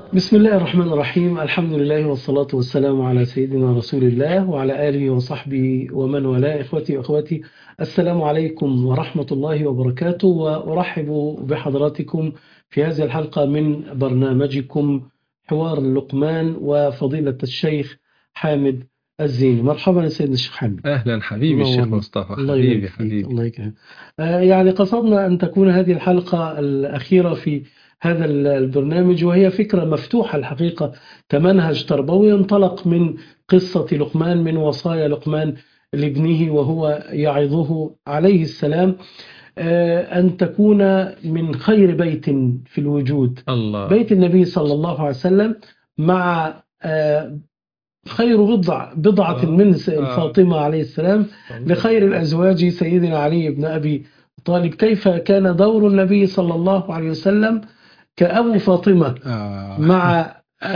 بسم الله الرحمن الرحيم الحمد لله والصلاة والسلام على سيدنا رسول الله وعلى آله وصحبه ومن والاه إخوتي وأخواتي السلام عليكم ورحمة الله وبركاته وأرحب بحضراتكم في هذه الحلقة من برنامجكم حوار اللقمان وفضيلة الشيخ حامد الزيني مرحبا سيدنا الشيخ حامد اهلا حبيبي الله الشيخ يبارك. مصطفى الله حبيبي يبارك فيك حبيبي الله يكرمك آه، يعني قصدنا أن تكون هذه الحلقة الأخيرة في هذا ال- البرنامج وهي فكرة مفتوحة الحقيقة كمنهج تربوي انطلق من قصة لقمان من وصايا لقمان لابنه وهو يعظه عليه السلام آه، أن تكون من خير بيت في الوجود الله بيت النبي صلى الله عليه وسلم مع آه، خير بضع بضعة آه. من س- آه. فاطمة عليه السلام لخير الأزواج سيدنا علي بن أبي طالب كيف كان دور النبي صلى الله عليه وسلم كأبو فاطمة آه. مع آه،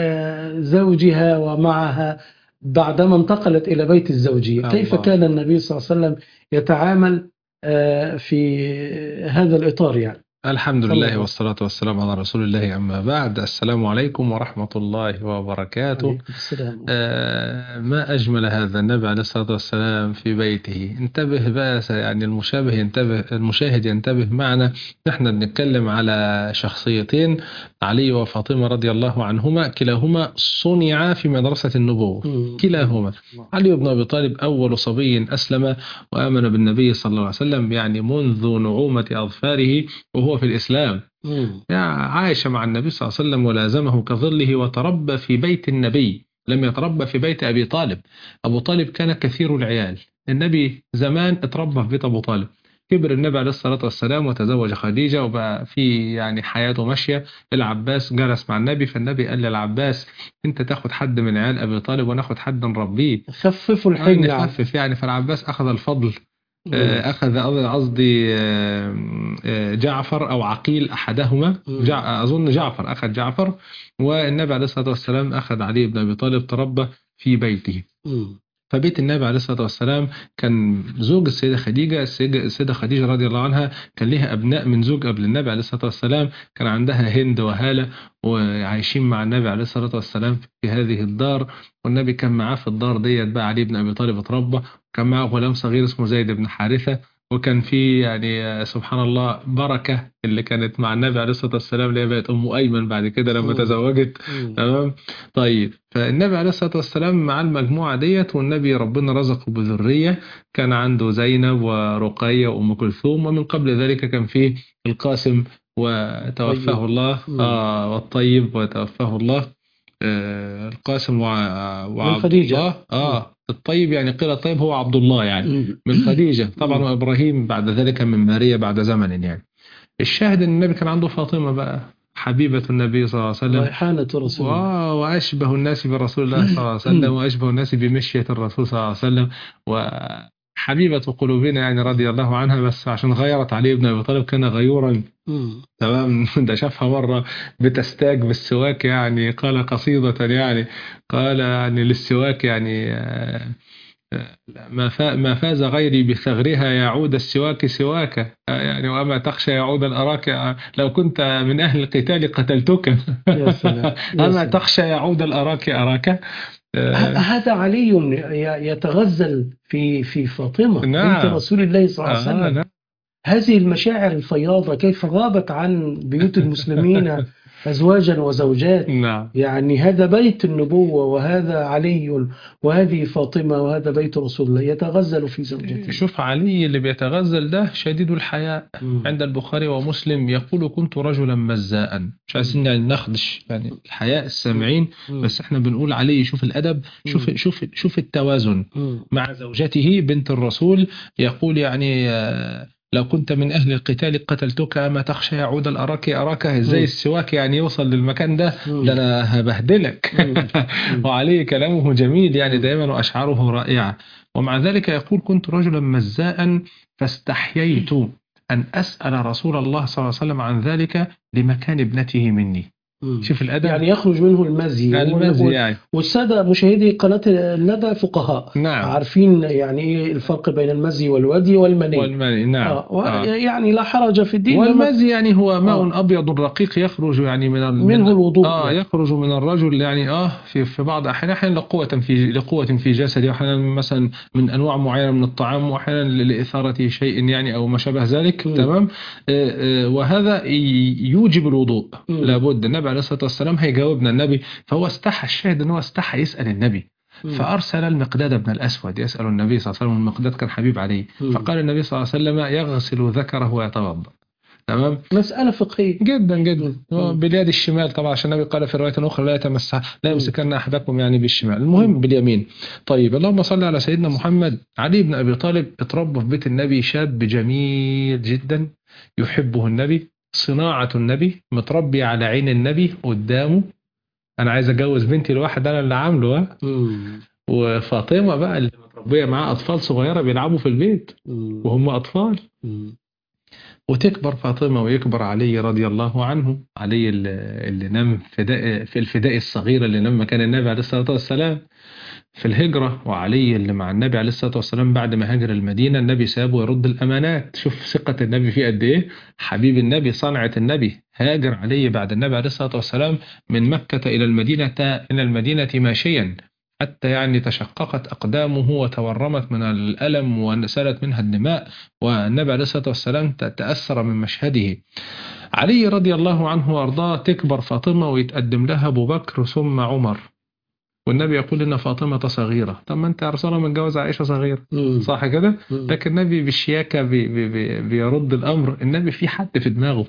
آه، زوجها ومعها بعدما انتقلت إلى بيت الزوجية كيف الله. كان النبي صلى الله عليه وسلم يتعامل آه، في هذا الإطار يعني الحمد صلى لله الله. والصلاة والسلام على رسول الله أما بعد السلام عليكم ورحمة الله وبركاته عليكم السلام آه، ما أجمل هذا النبي عليه الصلاة والسلام في بيته انتبه بقى يعني المشابه ينتبه المشاهد ينتبه معنا نحن بنتكلم على شخصيتين علي وفاطمة رضي الله عنهما كلاهما صنعا في مدرسة النبوة مم. كلاهما علي بن أبي طالب أول صبي أسلم وآمن بالنبي صلى الله عليه وسلم يعني منذ نعومة أظفاره وهو في الإسلام مم. يعني عاش مع النبي صلى الله عليه وسلم ولازمه كظله وتربى في بيت النبي لم يتربى في بيت أبي طالب أبو طالب كان كثير العيال النبي زمان اتربى في بيت أبو طالب كبر النبي عليه الصلاة والسلام وتزوج خديجة وبقى في يعني حياته ماشية العباس جلس مع النبي فالنبي قال للعباس انت تاخد حد من عيال أبي طالب وناخد حد نربيه خففوا يعني الحمل عنه. خفف يعني فالعباس أخذ الفضل مم. آه، أخذ قصدي آه، آه، جعفر أو عقيل أحدهما مم. جع أظن جعفر أخذ جعفر والنبي عليه الصلاة والسلام أخذ علي بن أبي طالب تربى في بيته مم. فبيت النبي عليه الصلاة والسلام كان زوج السيدة خديجة السيدة السيدة خديجة رضي الله عنها كان لها أبناء من زوج قبل النبي عليه الصلاة والسلام كان عندها هند وهالة وعايشين مع النبي عليه الصلاة والسلام في هذه الدار والنبي كان معاه في الدار ديت بقى علي بن أبي طالب اتربى كان معاه غلام صغير اسمه زيد بن حارثة وكان في يعني آه، سبحان الله بركة اللي كانت مع النبي عليه الصلاة والسلام اللي هي بقت أم أيمن بعد كده لما مم. تزوجت مم. تمام طيب فالنبي عليه الصلاة والسلام مع المجموعة ديت والنبي ربنا رزقه بذرية كان عنده زينب ورقية وأم كلثوم ومن قبل ذلك كان فيه القاسم وتوفاه طيب. الله مم. آه والطيب وتوفاه الله آه القاسم وع- وعبد خديجة. الله آه الطيب يعني قيل الطيب هو عبد الله يعني مم. من خديجة طبعا مم. وإبراهيم بعد ذلك من ماريا بعد زمن يعني الشاهد أن النبي كان عنده فاطمة بقى حبيبة النبي صلى الله عليه وسلم ريحانة رسول الله و- وأشبه الناس برسول الله صلى الله عليه وسلم وأشبه الناس بمشية الرسول صلى الله عليه وسلم وحبيبة قلوبنا يعني رضي الله عنها بس عشان غيرت علي بن أبي طالب كان غيورا مم. تمام ده شافها مرة بتستاج بالسواك يعني قال قصيدة يعني قال يعني للسواك يعني آه، آه، ما فا- ما فاز غيري بثغرها يعود السواك سواك آه، يعني وأما تخشى يعود الأراك آه، لو كنت من أهل القتال قتلتك يا سلام يا أما سلام. تخشى يعود الأراك أراك ه- آه، هذا علي ي- يتغزل في في فاطمة نعم. بنت رسول الله صلى الله عليه آه، وسلم نعم. هذه المشاعر الفياضة كيف غابت عن بيوت المسلمين أزواجا وزوجات نعم يعني هذا بيت النبوة وهذا علي وهذه فاطمة وهذا بيت رسول الله يتغزل في زوجته شوف علي اللي بيتغزل ده شديد الحياء مم. عند البخاري ومسلم يقول كنت رجلا مزاء مش عايزين يعني نخدش يعني الحياء السامعين مم. بس احنا بنقول علي شوف الادب شوف مم. شوف شوف التوازن مم. مع زوجته بنت الرسول يقول يعني آه، لو كنت من اهل القتال قتلتك اما تخشى يعود الاراك اراك ازاي مم. السواك يعني يوصل للمكان ده مم. ده انا هبهدلك مم. وعليه كلامه جميل يعني مم. دائما واشعاره رائعه ومع ذلك يقول كنت رجلا مزاء فاستحييت ان اسال رسول الله صلى الله عليه وسلم عن ذلك لمكان ابنته مني مم. شوف الادب يعني يخرج منه المزي المزي وال- يعني والسادة مشاهدي قناة الندى فقهاء نعم عارفين يعني ايه الفرق بين المزي والودي والمني والمني نعم آه. و- آه. يعني لا حرج في الدين لما- والمزي يعني هو ماء آه. ابيض رقيق يخرج يعني من ال... منه من- الوضوء اه يخرج من الرجل يعني اه في في بعض الاحيان احيانا لقوه في لقوه في جسده واحيانا مثلا من انواع معينه من الطعام واحيانا لاثاره شيء يعني او ما شابه ذلك مم. تمام آه آه وهذا ي- يوجب الوضوء مم. لابد النبي عليه الصلاه والسلام هيجاوبنا النبي فهو استحى الشاهد ان هو استحى يسال النبي مم. فارسل المقداد بن الاسود يسال النبي صلى الله عليه وسلم المقداد كان حبيب عليه مم. فقال النبي صلى الله عليه وسلم يغسل ذكره ويتوضا تمام مسألة فقهية جدا جدا مم. هو باليد الشمال طبعا عشان النبي قال في روايه اخرى لا يتمسح لا مم. يمسكن احدكم يعني بالشمال المهم باليمين طيب اللهم صل على سيدنا محمد علي بن ابي طالب اتربى في بيت النبي شاب جميل جدا يحبه النبي صناعه النبي متربي على عين النبي قدامه انا عايز اتجوز بنتي الواحد انا اللي عامله ها مم. وفاطمه بقى اللي متربيه معاه اطفال صغيره بيلعبوا في البيت مم. وهم اطفال مم. وتكبر فاطمة ويكبر علي رضي الله عنه علي اللي اللي نام فداء في الفداء الصغير اللي نام مكان النبي عليه الصلاة والسلام في الهجرة وعلي اللي مع النبي عليه الصلاة والسلام بعد ما هاجر المدينة النبي سابه يرد الأمانات شوف ثقة النبي فيه قد إيه حبيب النبي صنعة النبي هاجر علي بعد النبي عليه الصلاة والسلام من مكة إلى المدينة إلى المدينة ماشيا حتى يعني تشققت أقدامه وتورمت من الألم وسالت منها الدماء والنبي عليه الصلاة والسلام ت- تأثر من مشهده علي رضي الله عنه وأرضاه تكبر فاطمة ويتقدم لها أبو بكر ثم عمر والنبي يقول إن فاطمة صغيرة طب ما أنت يا رسول الله متجوز عائشة صغيرة مم. صح كده مم. لكن النبي بالشياكة بي بي بي بيرد الأمر النبي في حد في دماغه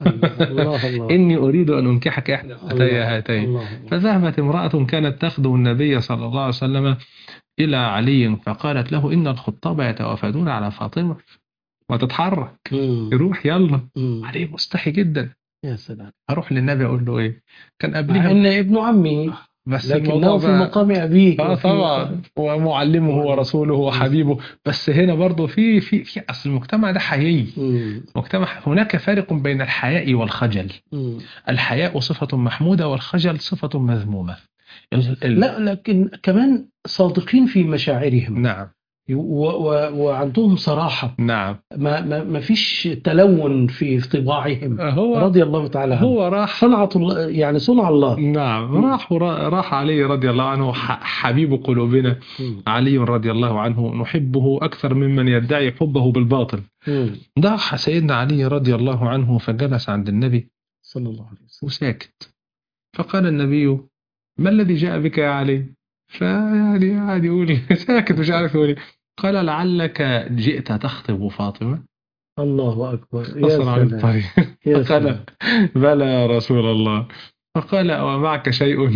الله الله إني أريد أن أنكحك إحدى أختي الله. هاتين الله. فذهبت امرأة كانت تخدم النبي صلى الله عليه وسلم إلى علي فقالت له إن الخطاب يتوافدون على فاطمة ما تتحرك مم. روح يلا مم. علي مستحي جدا يا سلام أروح للنبي أقول له إيه كان مع قبلها ان ابن عمي بس لكنه الموضوع في بقى- مقام ابيه اه وفي طبعا ومعلمه ورسوله وحبيبه بس هنا برضه في في في اصل المجتمع ده حيي مم. مجتمع هناك فارق بين الحياء والخجل مم. الحياء صفة محمودة والخجل صفة مذمومة ال- ال- لا لكن كمان صادقين في مشاعرهم نعم و و وعندهم صراحة نعم ما, ما, ما فيش تلون في طباعهم هو رضي الله تعالى عنه هو راح صنعة الله يعني صنع الله نعم راح راح علي رضي الله عنه ح- حبيب قلوبنا مم. علي رضي الله عنه نحبه أكثر ممن يدعي حبه بالباطل مم. ضاح سيدنا علي رضي الله عنه فجلس عند النبي صلى الله عليه وسلم وساكت فقال النبي ما الذي جاء بك يا علي فيعني قاعد يقول ساكت مش عارف يقول إيه. قال لعلك جئت تخطب فاطمة الله أكبر يا فصل عن سلام الطريق يا فقال سلام بلى يا رسول الله فقال ومعك شيء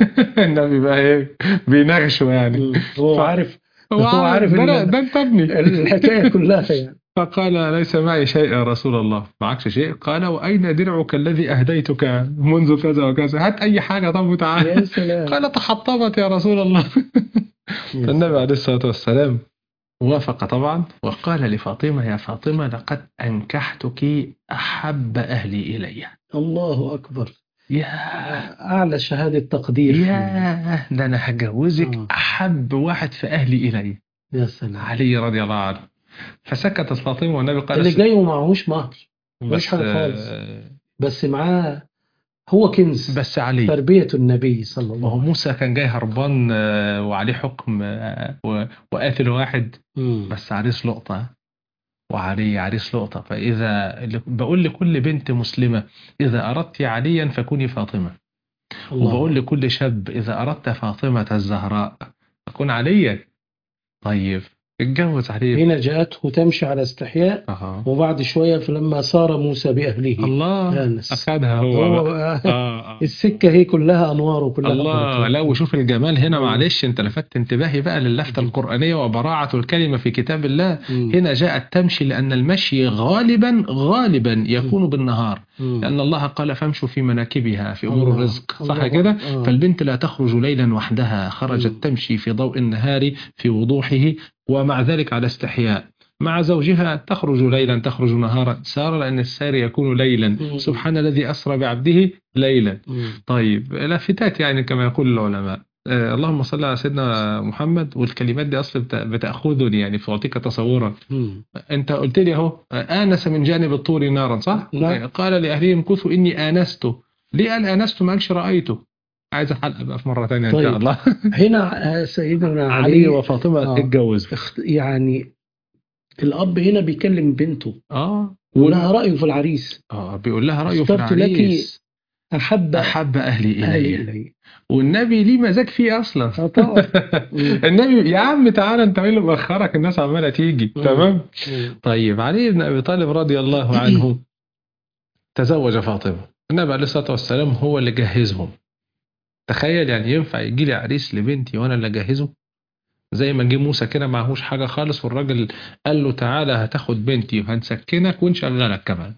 النبي بقى ايه بيناغشه يعني مم. هو ف- عارف هو هو عارف عارف ده, إن- ده انت ابني الحكاية كلها يعني فقال ليس معي شيء يا رسول الله معكش شيء قال وأين درعك الذي أهديتك منذ كذا وكذا هات أي حاجة طب يا وتعالى سلام قال تحطمت يا رسول الله يا فالنبي عليه الصلاة والسلام وافق طبعا وقال لفاطمة يا فاطمة لقد أنكحتك أحب أهلي إلي الله أكبر يا أعلى شهادة تقدير يا ده أنا هجوزك آه. أحب واحد في أهلي إلي يا سلام علي رضي الله عنه فسكتت فاطمة والنبي قال اللي جاي ومعهوش مهر مش بس حاجة خالص. آه، بس معاه هو كنز بس علي تربية النبي صلى ما الله هو عليه موسى كان جاي هربان آه، وعليه حكم آه، و- وقاتل واحد وسلم بس عريس لقطة وعلي عريس لقطة فإذا بقول لكل بنت مسلمة إذا أردت عليا فكوني فاطمة وبقول لكل شاب إذا أردت فاطمة الزهراء فكن عليا طيب اتجوز علي هنا جاءته تمشي على استحياء أها. وبعد شوية فلما سار موسى بأهله الله آنس. أخذها هو, هو بقى. بقى آه آه. السكة هي كلها أنوار وكلها الله بركات. لا وشوف الجمال هنا مم. معلش انت لفت انتباهي بقى للفتة القرآنية وبراعة الكلمة في كتاب الله مم. هنا جاءت تمشي لأن المشي غالبا غالبا يكون بالنهار مم. لأن الله قال فامشوا في مناكبها في أمور الله. الرزق صح الله. كده آه. فالبنت لا تخرج ليلا وحدها خرجت مم. تمشي في ضوء النهار في وضوحه ومع ذلك على استحياء مع زوجها تخرج ليلا تخرج نهارا سار لأن السار يكون ليلا مم. سبحان الذي أسرى بعبده ليلا مم. طيب لافتات يعني كما يقول العلماء آه اللهم صل على سيدنا محمد والكلمات دي أصلا بت- بتأخذني يعني بتعطيك تصورا مم. أنت قلت لي أهو آه، آنس من جانب الطور نارا صح؟ نعم. آه، قال لأهلهم كثوا إني آنست ليه قال آنست ما قالش رأيته عايز الحلقة بقى في مرة تانية إن شاء طيب. الله هنا آه، سيدنا علي علي وفاطمة آه. اتجوزوا اخت- يعني الأب هنا بيكلم بنته اه ولها رأيه في العريس اه بيقول لها رأيه في اخترت لك العريس أحب أحب أهلي أهلي إلي إلي والنبي ليه مزاج فيه أصلا آه طبعا مم. النبي يا عم تعالى أنت مين اللي مأخرك الناس عمالة تيجي مم. تمام مم. طيب علي بن أبي طالب رضي الله عنه تزوج فاطمة النبي عليه الصلاة والسلام هو اللي جهزهم تخيل يعني ينفع يجي لي عريس لبنتي وأنا اللي أجهزه زي ما جه موسى كده معهوش حاجة خالص والراجل قال له تعالى هتاخد بنتي وهنسكنك ونشغلك كمان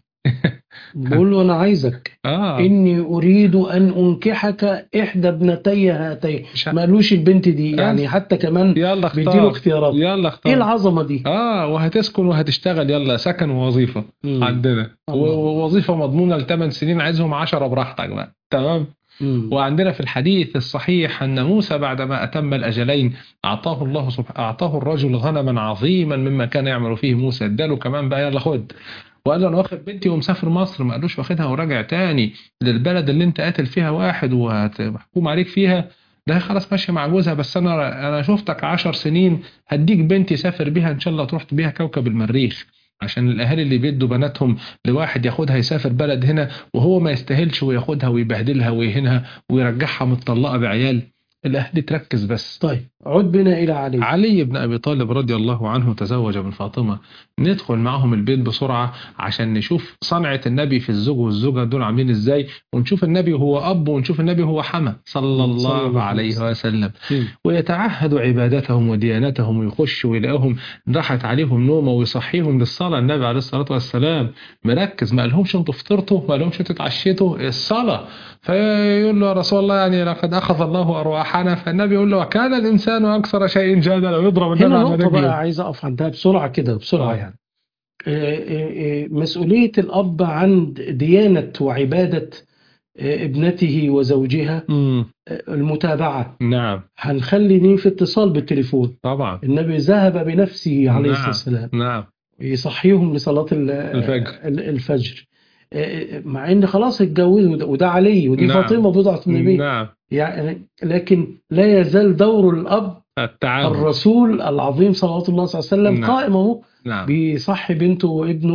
بقول له أنا عايزك اه إني أريد أن أنكحك إحدى ابنتي هاتين مش ما قالوش البنت دي آه. يعني حتى كمان يلا بيديله اختار اختيارات يلا إيه اختار العظمة دي؟ اه وهتسكن وهتشتغل يلا سكن ووظيفة مم. عندنا الله. ووظيفة مضمونة لثمان سنين عايزهم عشرة براحتك بقى تمام مم. وعندنا في الحديث الصحيح أن موسى بعدما أتم الأجلين أعطاه الله سبحانه أعطاه الرجل غنما عظيما مما كان يعمل فيه موسى اداله كمان بقى يلا خد وقال له انا واخد بنتي ومسافر مصر ما قالوش واخدها وراجع تاني للبلد اللي انت قاتل فيها واحد ومحكوم عليك فيها ده خلاص ماشي مع جوزها بس انا انا شفتك عشر سنين هديك بنتي سافر بيها ان شاء الله تروح بيها كوكب المريخ عشان الاهالي اللي بيدوا بناتهم لواحد ياخدها يسافر بلد هنا وهو ما يستاهلش وياخدها ويبهدلها ويهينها ويرجعها متطلقه بعيال الاهالي تركز بس طيب عد بنا إلى علي علي بن أبي طالب رضي الله عنه تزوج من فاطمة ندخل معهم البيت بسرعة عشان نشوف صنعة النبي في الزوج والزوجة دول عاملين ازاي ونشوف النبي هو أب ونشوف النبي هو حما صلى صلى الله الله عليه عليه وسلم مم. ويتعهد عبادتهم وديانتهم ويخش ويلاقيهم راحت عليهم نومة ويصحيهم للصلاة النبي عليه الصلاة والسلام مركز ما قالهمش انتوا فطرتوا ما قالهمش انتوا اتعشيتوا الصلاة فيقول له يا رسول الله يعني لقد أخذ الله أرواحنا فالنبي يقول له وكان الإنسان أكثر شيء جدلا ويضرب النبي هنا على نقطة بقى رجله عايز أقف عندها بسرعة كده بسرعة آه. يعني آه، آه، آه، مسؤولية الأب عن ديانة وعبادة آه، ابنته وزوجها مم. آه، المتابعة نعم هنخلي في اتصال بالتليفون طبعا النبي ذهب بنفسه عليه نعم. الصلاة والسلام نعم يصحيهم لصلاة ال- الفجر. ال- الفجر آه، مع ان خلاص اتجوزوا وده- وده علي ودي نعم. فاطمة بضعة النبي نعم يعني لكن لا يزال دور الأب التعاون الرسول العظيم صلى الله عليه وسلم نعم. قائم اهو نعم بيصحي بنته وابنه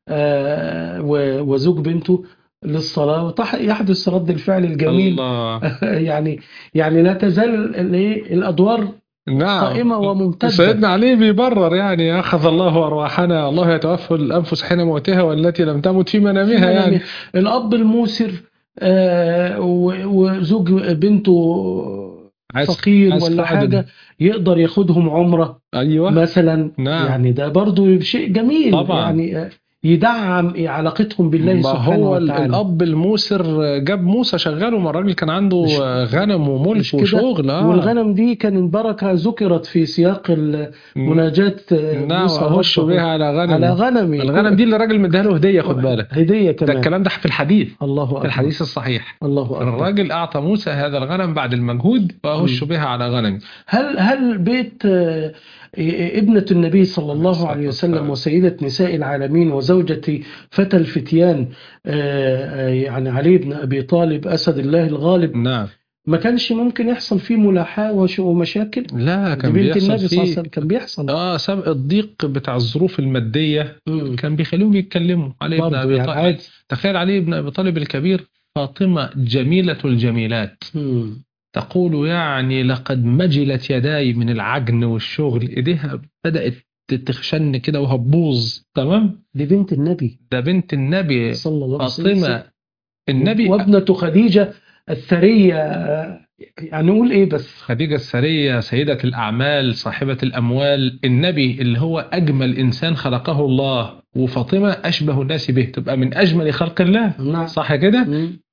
آه، و- وزوج بنته للصلاة ويحدث رد الفعل الجميل الله يعني يعني لا تزال الإيه؟ الأدوار نعم قائمة وممتدة سيدنا علي بيبرر يعني أخذ الله أرواحنا الله يتوفى الأنفس حين موتها والتي لم تمت في منامها يعني الأب الموسر آه، و- وزوج بنته عايز- فقير عايز ولا خادم. حاجة يقدر ياخدهم عمرة أيوه مثلا نعم. يعني ده برضو شيء جميل طبعا. يعني آه، يدعم علاقتهم بالله ما سبحانه هو ال- وتعالى الأب الموسر جاب موسى شغله ما الراجل كان عنده مش- غنم وملك مش كده؟ وشغل آه. والغنم دي كان البركة ذكرت في سياق ال- مناجاة آه، نعم موسى أخش ربه بها على غنم على غنمي الغنم دي اللي الراجل مديها له هدية خد بالك هدية ده كمان الكلام ده في الحديث الله في أكبر الحديث الصحيح الله أكبر الراجل أعطى موسى هذا الغنم بعد المجهود وأهش مم. بها على غنمي هل هل بيت آه، ابنة النبي صلى الله الصلاة عليه وسلم والسلام. وسيدة نساء العالمين وزوجة فتى الفتيان آه، آه، يعني علي بن أبي طالب أسد الله الغالب نعم ما كانش ممكن يحصل فيه ملاحاة وش- ومشاكل لا دي كان بنت بيحصل النبي صلى الله عليه فيه وسلم كان بيحصل اه سبق الضيق بتاع الظروف المادية مم. كان بيخليهم يتكلموا علي بن برضه أبي يعني طالب عادي تخيل علي بن أبي طالب الكبير فاطمة جميلة الجميلات مم. تقول يعني لقد مجلت يداي من العجن والشغل ايديها بدأت تخشن كده وهتبوظ تمام دي بنت النبي ده بنت النبي صلى الله عليه وسلم فاطمة النبي وابنة خديجة الثرية آه، يعني نقول ايه بس خديجة السرية سيدة الأعمال صاحبة الأموال النبي اللي هو أجمل إنسان خلقه الله وفاطمة أشبه الناس به تبقى من أجمل خلق الله نعم صح كده مم.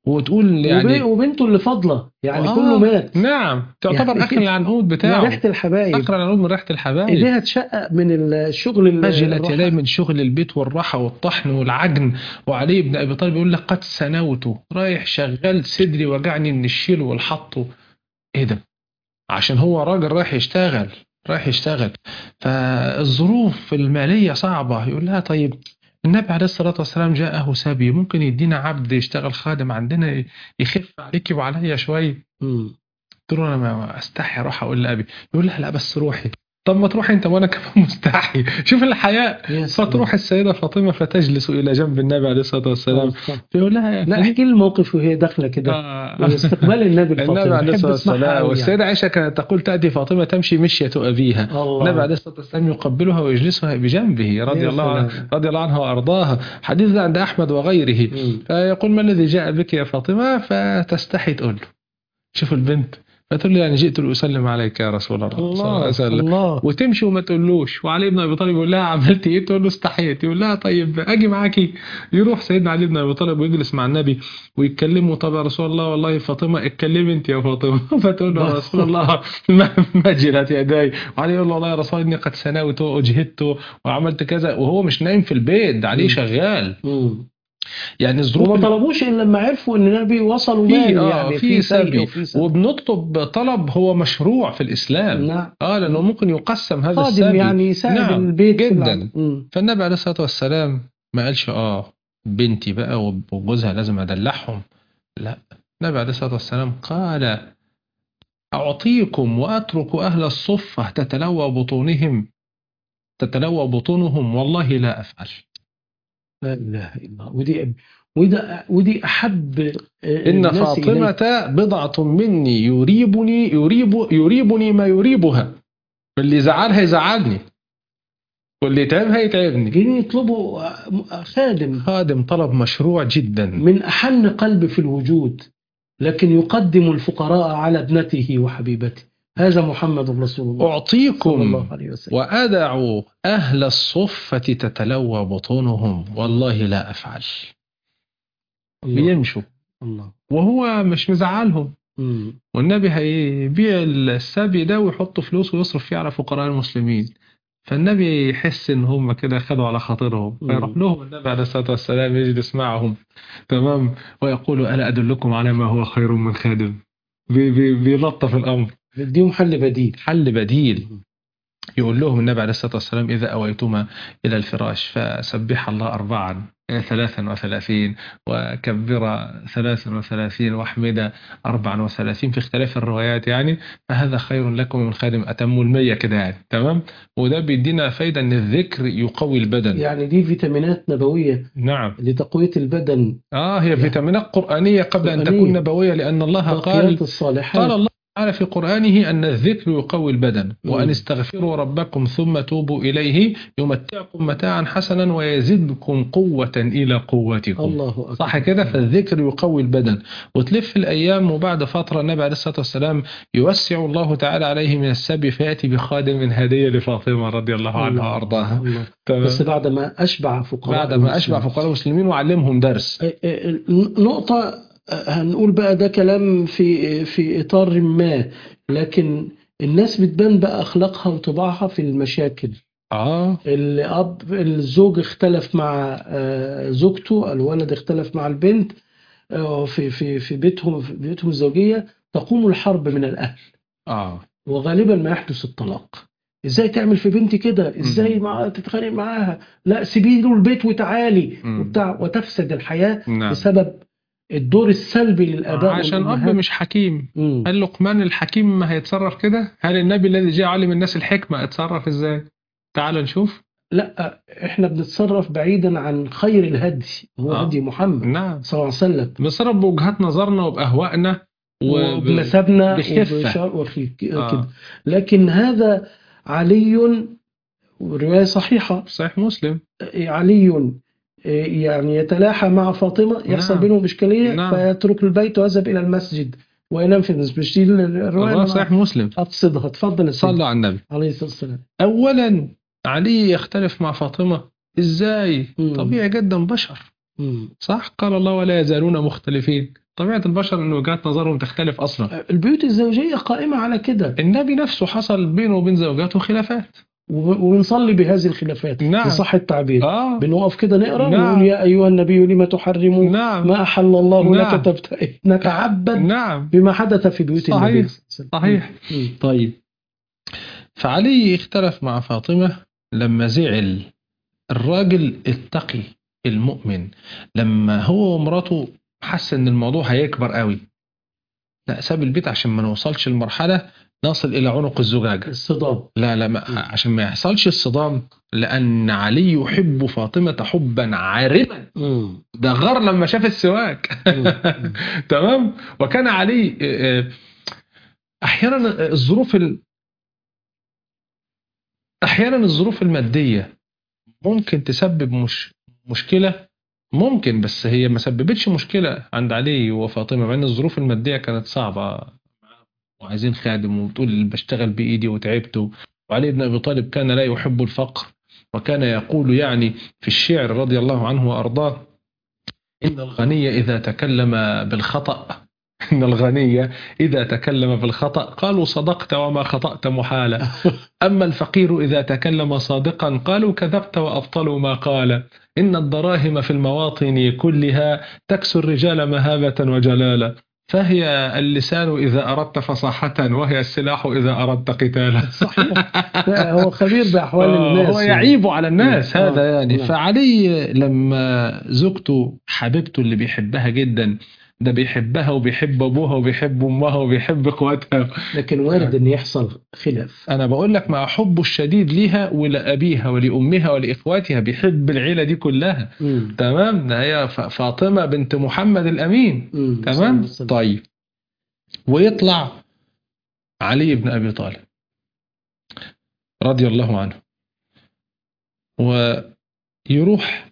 وتقول وب- يعني وبنته اللي فاضله يعني آه، كله مات نعم تعتبر يعني اخر العنقود من بتاعه ريحه الحبايب اخر العنقود من ريحه الحبايب ايديها تشقق من الشغل ال- خجلت الراحة. يدي من شغل البيت والراحة والطحن والعجن وعلي بن أبي طالب يقول لك قد سنوت رايح شغال صدري وجعني من الشيل والحطه إيه ده عشان هو راجل رايح يشتغل رايح يشتغل فالظروف المالية صعبة يقول لها طيب النبي عليه الصلاة والسلام جاءه سبي ممكن يدينا عبد يشتغل خادم عندنا يخف عليكي وعليا شوية مم. قلت له انا ما استحي اروح اقول لابي يقول لها لا بس روحي طب ما تروحي انت وانا كمان مستحي شوف الحياء يا سلام. فتروح السيده فاطمه فتجلس الى جنب النبي عليه الصلاه والسلام فيقول لها يا لا خديجة، احكي لي الموقف وهي داخله كده آه. واستقبال النبي النبي الفاطمه عليه بحب الصلاه اسمعها والسلام أوي والسيده عائشه كانت تقول تاتي فاطمه تمشي مشيه ابيها الله النبي عليه الصلاه والسلام يقبلها ويجلسها بجنبه رضي يا الله عنه سلام. رضي الله عنها وارضاها حديث ده عند احمد وغيره مم. فيقول ما الذي جاء بك يا فاطمة فتستحي تقول له شوف البنت فتقول له يعني جئت لأسلم عليك يا رسول الله صلى الله عليه الله وسلم الله وتمشي وما تقولوش وعلي بن ابي طالب يقول لها عملت ايه تقول له استحيت يقول لها طيب اجي معاكي يروح سيدنا علي بن ابي طالب ويجلس مع النبي ويتكلموا طب يا رسول الله والله فاطمه اتكلمي انت يا فاطمه فتقول له يا رسول الله ما ما جلت يداي وعلي يقول له والله يا رسول الله اني قد سنوت واجهدت وعملت كذا وهو مش نايم في البيت ده عليه مم. شغال مم. يعني الظروف وما طلبوش الا لما عرفوا ان النبي وصلوا في مال اه يعني في سيء سبي وفي سبي. وبنطلب طلب هو مشروع في الاسلام نعم اه لانه ممكن يقسم هذا خادم السبي يعني يساعد نعم، البيت في جداً. العمل. مم. فالنبي عليه الصلاه والسلام ما قالش اه بنتي بقى وجوزها لازم ادلعهم لا النبي عليه الصلاه والسلام قال اعطيكم واترك اهل الصفه تتلوى بطونهم تتلوى بطونهم والله لا افعل لا اله الا الله ودي وده ودي احب آه، إن الناس إلي. فاطمة بضعة مني يريبني يريب يريبني ما يريبها اللي يزعلها يزعلني واللي يتعبها يتعبني جايين يطلبوا آه، خادم خادم طلب مشروع جدا من أحن قلب في الوجود لكن يقدم الفقراء على ابنته وحبيبته هذا محمد رسول الله صلى الله أعطيكم عليه وسلم وأدع أهل الصفة تتلوى بطونهم والله لا أفعل الله بيمشوا الله وهو مش مزعلهم مم. والنبي هيبيع السبي ده ويحط فلوس ويصرف فيه على فقراء المسلمين فالنبي يحس ان هم كده خدوا على خاطرهم مم. فيروح لهم النبي عليه الصلاه والسلام يجلس معهم تمام ويقول الا ادلكم على ما هو خير من خادم بي- بي- بيلطف الامر بديهم حل بديل حل بديل يقول لهم النبي عليه الصلاة والسلام إذا أويتما إلى الفراش فسبح الله أربعا ثلاثا وثلاثين وكبر ثلاثا وثلاثين واحمد أربعا وثلاثين في اختلاف الروايات يعني فهذا خير لكم من خادم أتم المية كده يعني تمام وده بيدينا فايدة أن الذكر يقوي البدن يعني دي فيتامينات نبوية نعم لتقوية البدن آه هي فيتامينات قرآنية قبل أن قرآنية. تكون نبوية لأن الله قال باقيات الصالحات قال الله تعالى في قرآنه أن الذكر يقوي البدن مم. وأن استغفروا ربكم ثم توبوا إليه يمتعكم متاعا حسنا ويزدكم قوة إلى قوتكم الله أكبر صح كده فالذكر يقوي البدن وتلف الأيام وبعد فترة النبي عليه الصلاة والسلام يوسع الله تعالى عليه من السبي فيأتي بخادم من هدية لفاطمة رضي الله عنها الله. وأرضاها الله. تمام بس بعد ما أشبع فقراء بعد ما أشبع المسلمين. فقراء المسلمين وعلمهم درس آه، آه، نقطة آه، هنقول بقى ده كلام في في إطار ما لكن الناس بتبان بقى أخلاقها وطباعها في المشاكل آه الأب الزوج اختلف مع آه، زوجته الولد اختلف مع البنت آه، في في في بيتهم في بيوتهم الزوجية تقوم الحرب من الأهل آه وغالبا ما يحدث الطلاق ازاي تعمل في بنتي كده ازاي مع تتخانق معاها لا سيبي له البيت وتعالي مم. وبتاع وتفسد الحياة نعم بسبب الدور السلبي للآباء عشان أب والأمهات. مش حكيم مم. هل لقمان الحكيم ما هيتصرف كده؟ هل النبي الذي جاء علم الناس الحكمة اتصرف ازاي؟ تعال نشوف لا احنا بنتصرف بعيدا عن خير الهدي هو آه. هدي محمد نعم صلى الله عليه وسلم بنتصرف بوجهات نظرنا وبأهوائنا وب... وبنسبنا بخفة. وبشر- وخي- آه. كده لكن هذا علي رواية صحيحة صحيح مسلم علي يعني يتلاحى مع فاطمة يحصل نعم. بينهم إشكالية نعم. فيترك البيت ويذهب إلى المسجد وينام في المسجد مش دي الرواية الله اللي صحيح أنا مسلم أقصدها اتفضل يا سيدي صلوا على النبي عليه الصلاة والسلام أولا علي يختلف مع فاطمة ازاي؟ مم. طبيعي جدا بشر مم. صح قال الله ولا يزالون مختلفين طبيعة البشر ان وجهات نظرهم تختلف اصلا البيوت الزوجية قائمة على كده النبي نفسه حصل بينه وبين زوجاته خلافات و- وبنصلي بهذه الخلافات نعم. في صح التعبير اه بنقف كده نقرا نعم. ونقول يا أيها النبي لما تحرم نعم ما أحل الله نعم. لك تبتغي نتعبد نعم بما حدث في بيوت صحيح. النبي صلى الله عليه صحيح وسلم. مم. طيب فعلي اختلف مع فاطمة لما زعل الراجل التقي المؤمن لما هو ومراته حس ان الموضوع هيكبر قوي لا ساب البيت عشان ما نوصلش لمرحلة نصل الى عنق الزجاجة الصدام لا لا ما عشان ما يحصلش الصدام لان علي يحب فاطمة حبا عارما مم. ده غار لما شاف السواك مم. تمام وكان علي آه، آه، احيانا الظروف ال... احيانا الظروف الماديه ممكن تسبب مش مشكله ممكن بس هي ما سببتش مشكله عند علي وفاطمه مع ان الظروف الماديه كانت صعبه وعايزين خادم وبتقول بشتغل بايدي وتعبت وعلي بن ابي طالب كان لا يحب الفقر وكان يقول يعني في الشعر رضي الله عنه وارضاه ان الغني اذا تكلم بالخطأ إن الغني إذا تكلم بالخطأ قالوا صدقت وما خطأت محالة أما الفقير إذا تكلم صادقا قالوا كذبت وأبطلوا ما قال إن الدراهم في المواطن كلها تكسو الرجال مهابة وجلالا فهي اللسان إذا أردت فصاحة وهي السلاح إذا أردت قتالا صحيح لا، هو خبير بأحوال آه، الناس هو يعيب على الناس آه، هذا يعني نعم. فعلي لما زوجته حبيبته اللي بيحبها جدا ده بيحبها وبيحب ابوها وبيحب امها وبيحب اخواتها لكن وارد ان يحصل خلاف انا بقول لك مع حبه الشديد ليها ولابيها ولامها ولاخواتها بيحب العيله دي كلها مم. تمام ده هي ف- فاطمه بنت محمد الامين مم. صلى الله تمام عليه وسلم. طيب ويطلع علي بن ابي طالب رضي الله عنه ويروح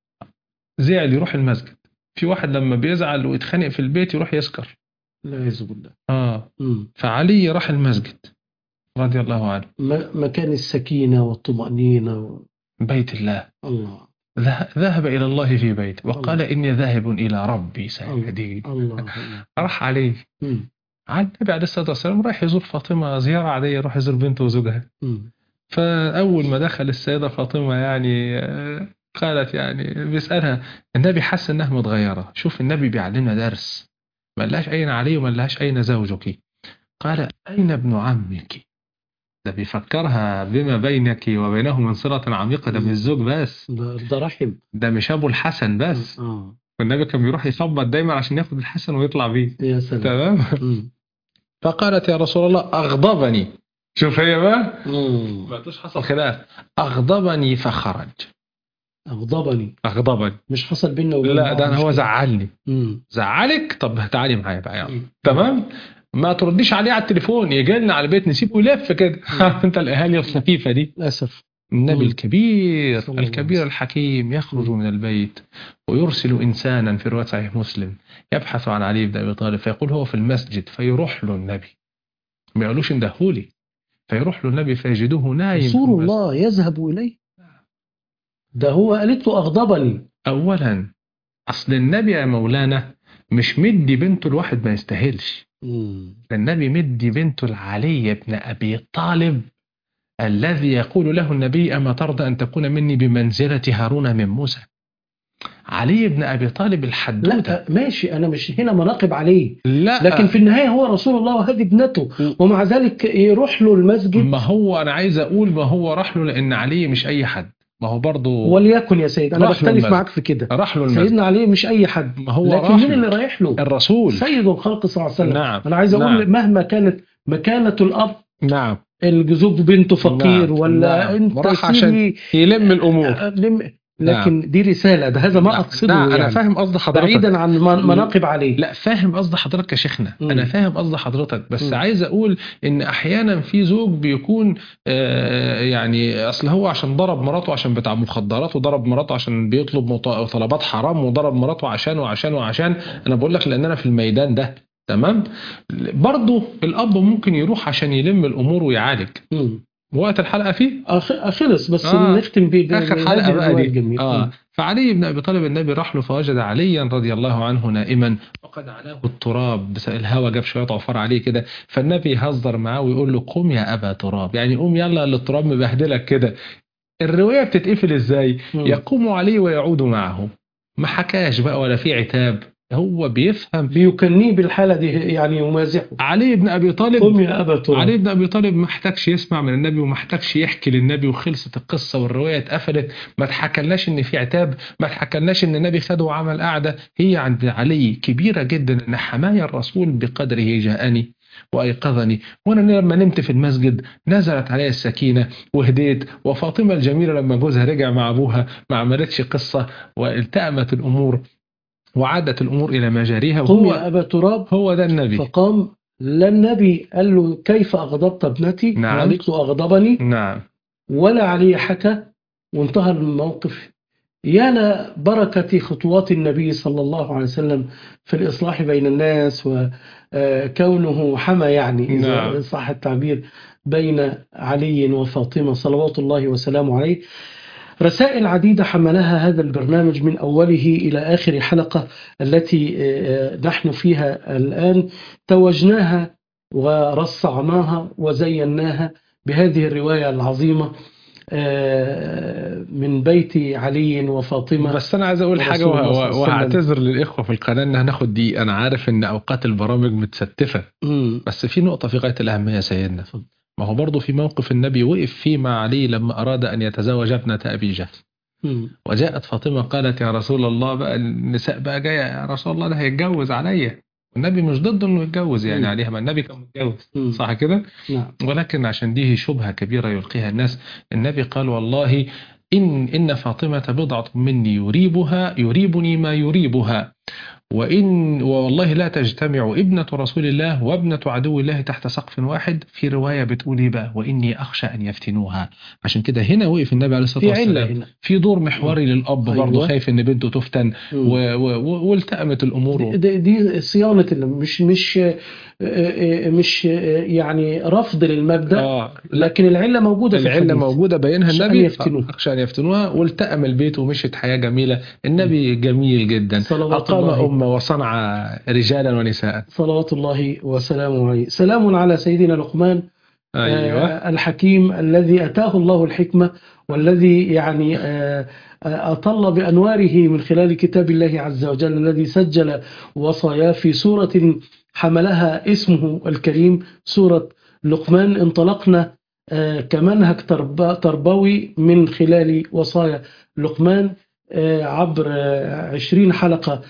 زعل يروح المسجد في واحد لما بيزعل ويتخانق في البيت يروح يسكر لا يعوذ بالله اه مم. فعلي راح المسجد رضي الله عنه م- مكان السكينة والطمأنينة و... بيت الله الله ذه- ذهب إلى الله في بيته وقال إني ذاهب إلى ربي سيهدين الله الله راح عليه مم. على النبي عليه الصلاة والسلام راح يزور فاطمة زيارة عادية يروح يزور بنته وزوجها مم. فأول ما دخل السيدة فاطمة يعني آه، قالت يعني بيسألها النبي حس إنها متغيرة شوف النبي بيعلمنا درس ما قالهاش أين علي وما قالهاش أين زوجك قال أين ابن عمك ده بيفكرها بما بينك وبينه من صلة عميقة ده مش الزوج بس ده ده رحم ده مش أبو الحسن بس اه والنبي كان بيروح يخبط دايما عشان ياخد الحسن ويطلع بيه يا سلام تمام مم. فقالت يا رسول الله أغضبني شوف هي بقى مم. ما حصل خلاف أغضبني فخرج أغضبني أغضبني مش حصل بيننا وبين لا بعض ده أنا هو مشكلة. زعلني مم. زعلك طب تعالي معايا بقى يعني مم. تمام ما ترديش عليه على التليفون يجي لنا على البيت نسيبه يلف كده عارف انت الاهالي الخفيفه دي للأسف النبي مم. الكبير صلى الله عليه الكبير وسلم. الحكيم يخرج مم. من البيت ويرسل انسانا في روايه صحيح مسلم يبحث عن علي بن ابي طالب فيقول هو في المسجد فيروح له النبي ما يقولوش اندهولي فيروح له النبي فيجده نايم في رسول المسجد. الله يذهب إليه ده هو قالت له أغضبني اولا اصل النبي يا مولانا مش مدي بنته الواحد ما يستاهلش مم. ده النبي مدي بنته لعلي بن ابي طالب الذي يقول له النبي اما ترضى ان تكون مني بمنزله هارون من موسى علي بن ابي طالب الحدوته لا ماشي أنا مش هنا مناقب عليه لا لكن في النهاية هو رسول الله وهذه ابنته ومع ذلك يروح له المسجد ما هو انا عايز اقول ما هو راح له لان علي مش اي حد ما هو برضه وليكن يا سيد أنا راح له بختلف المسجد. معاك في كده راح له المسجد سيدنا علي مش أي حد ما هو لكن راح مين له. اللي رايح له الرسول سيد الخلق صلى الله عليه وسلم نعم أنا عايز أقول نعم. مهما كانت مكانة الأب نعم الزوج بنته فقير نعم. ولا نعم. أنت راح عشان سيبي يلم الامور لم- لكن دي رسالة ده هذا ما أقصده لا انا يعني فاهم قصد حضرتك بعيدا عن من- مناقب عليه لا فاهم قصد حضرتك يا شيخنا مم. انا فاهم قصد حضرتك بس مم. عايز اقول ان احيانا في زوج بيكون آه، يعني اصل هو عشان ضرب مراته عشان بتاع مخدرات وضرب مراته عشان بيطلب مط- طلبات حرام وضرب مراته عشان وعشان وعشان انا بقول لك لان انا في الميدان ده تمام برضه الاب ممكن يروح عشان يلم الامور ويعالج مم. وقت الحلقة فيه أخ- خلص بس آه. نختم ب ب- آخر بهذه حلقة بقى الرواية دي الجميلة آه فعلي بن أبي طالب النبي راح له فوجد عليا رضي الله عنه نائما وقد علاه التراب بس الهوا جاب شوية عفار عليه كده فالنبي يهزر معاه ويقول له قم يا أبا تراب يعني قوم يلا اللي التراب مبهدلك كده الرواية بتتقفل إزاي مم. يقوم عليه ويعود معه ما حكاش بقى ولا في عتاب هو بيفهم بيكنيه بالحالة دي يعني يمازحه علي بن أبي طالب قم يا أبا تراب علي بن ابي طالب ما احتاجش يسمع من النبي وما احتاجش يحكي للنبي وخلصت القصه والروايه اتقفلت ما اتحكلناش ان في عتاب ما اتحكلناش ان النبي خده وعمل قعده هي عند علي كبيره جدا ان حمايا الرسول بقدره جاءني وايقظني وانا لما نمت في المسجد نزلت علي السكينه وهديت وفاطمه الجميله لما جوزها رجع مع ابوها ما عملتش قصه والتأمت الامور وعادت الامور الى مجاريها قم وهو يا أبا تراب هو ده النبي فقام لا النبي قال له كيف أغضبت ابنتي نعم. قالت له أغضبني نعم ولا علي حكى وانتهى الموقف يا لبركة خطوات النبي صلى الله عليه وسلم في الإصلاح بين الناس وكونه حمى يعني إذا نعم. صح التعبير بين علي وفاطمة صلوات الله وسلامه عليه رسائل عديدة حملها هذا البرنامج من أوله إلى آخر حلقة التي آه، نحن فيها الآن توجناها ورصعناها وزيناها بهذه الرواية العظيمة آه، من بيت علي وفاطمة بس انا عايز اقول حاجه ورسول الله صلى وه- الله عليه وسلم. وهعتذر للاخوه في القناه ان هناخد دي انا عارف ان اوقات البرامج متستفه مم. بس في نقطه في غايه الاهميه يا سيدنا اتفضل. ما هو برضه في موقف النبي وقف فيه مع علي لما اراد ان يتزوج ابنه ابي جهل مم. وجاءت فاطمه قالت يا رسول الله بقى النساء بقى جايه يا رسول الله ده هيتجوز عليا والنبي مش ضد انه يتجوز يعني مم. عليها ما النبي كان متجوز مم. صح كده نعم ولكن عشان دي شبهة كبيرة يلقيها الناس النبي قال والله إن إن فاطمة بضعة مني يريبها يريبني ما يريبها وإن والله لا تجتمع ابنة رسول الله وابنة عدو الله تحت سقف واحد في رواية بتقول إيه بقى وإني أخشى أن يفتنوها عشان كده هنا وقف النبي عليه الصلاة في علة والسلام هنا في دور محوري للأب أيوة. برضه خايف إن بنته تفتن مم. و- و- و- والتأمت الأمور دي, دي صيانة اللي مش مش آه، آه، مش آه، يعني رفض للمبدأ آه لا لكن العلة موجودة في العلة الحديث. موجودة بينها أخشى أن النبي يفتنوها. أخشى أن يفتنوها والتأم البيت ومشيت حياة جميلة النبي جميل جدا صلوات أقام الله أمة وصنع رجالا ونساء صلوات الله وسلامه عليه سلام على سيدنا لقمان أيوة آه، الحكيم الذي أتاه الله الحكمة والذي يعني آه، آه، أطل بأنواره من خلال كتاب الله عز وجل الذي سجل وصاياه في سورة حملها اسمه الكريم سورة لقمان انطلقنا آه، كمنهج ترب- تربوي من خلال وصايا لقمان آه، عبر آه، عشرين حلقة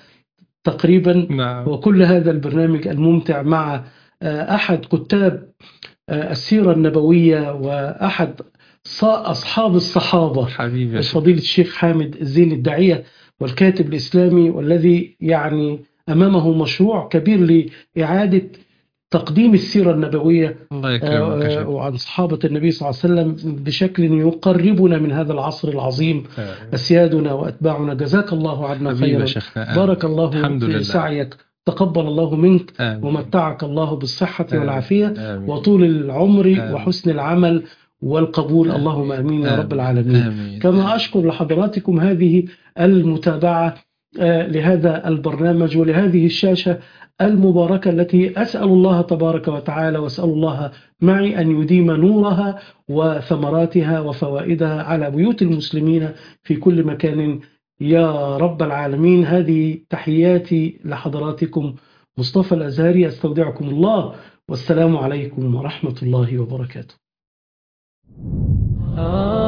تقريبا نعم وكل هذا البرنامج الممتع مع آه، أحد كتاب آه، السيرة النبوية وأحد ص- أصحاب الصحابة حبيبي يا شيخ. فضيلة الشيخ حامد الزين الداعية والكاتب الإسلامي والذي يعني أمامه مشروع كبير لإعادة تقديم السيرة النبوية الله يكرمك يا آه، شيخ. وعن صحابة النبي صلى الله عليه وسلم بشكل يقربنا من هذا العصر العظيم أسيادنا وأتباعنا جزاك الله عنا حبيبي يا خيرا شيخنا بارك الله الحمد في لله. سعيك تقبل الله منك آمين. ومتعك الله بالصحة آمين. والعافية آمين. وطول العمر آمين. وحسن العمل والقبول اللهم امين يا رب آمين. العالمين آمين. كما اشكر لحضراتكم هذه المتابعه آه، لهذا البرنامج ولهذه الشاشه المباركه التي اسال الله تبارك وتعالى واسال الله معي ان يديم نورها وثمراتها وفوائدها على بيوت المسلمين في كل مكان يا رب العالمين هذه تحياتي لحضراتكم مصطفى الازهري استودعكم الله والسلام عليكم ورحمه الله وبركاته Ah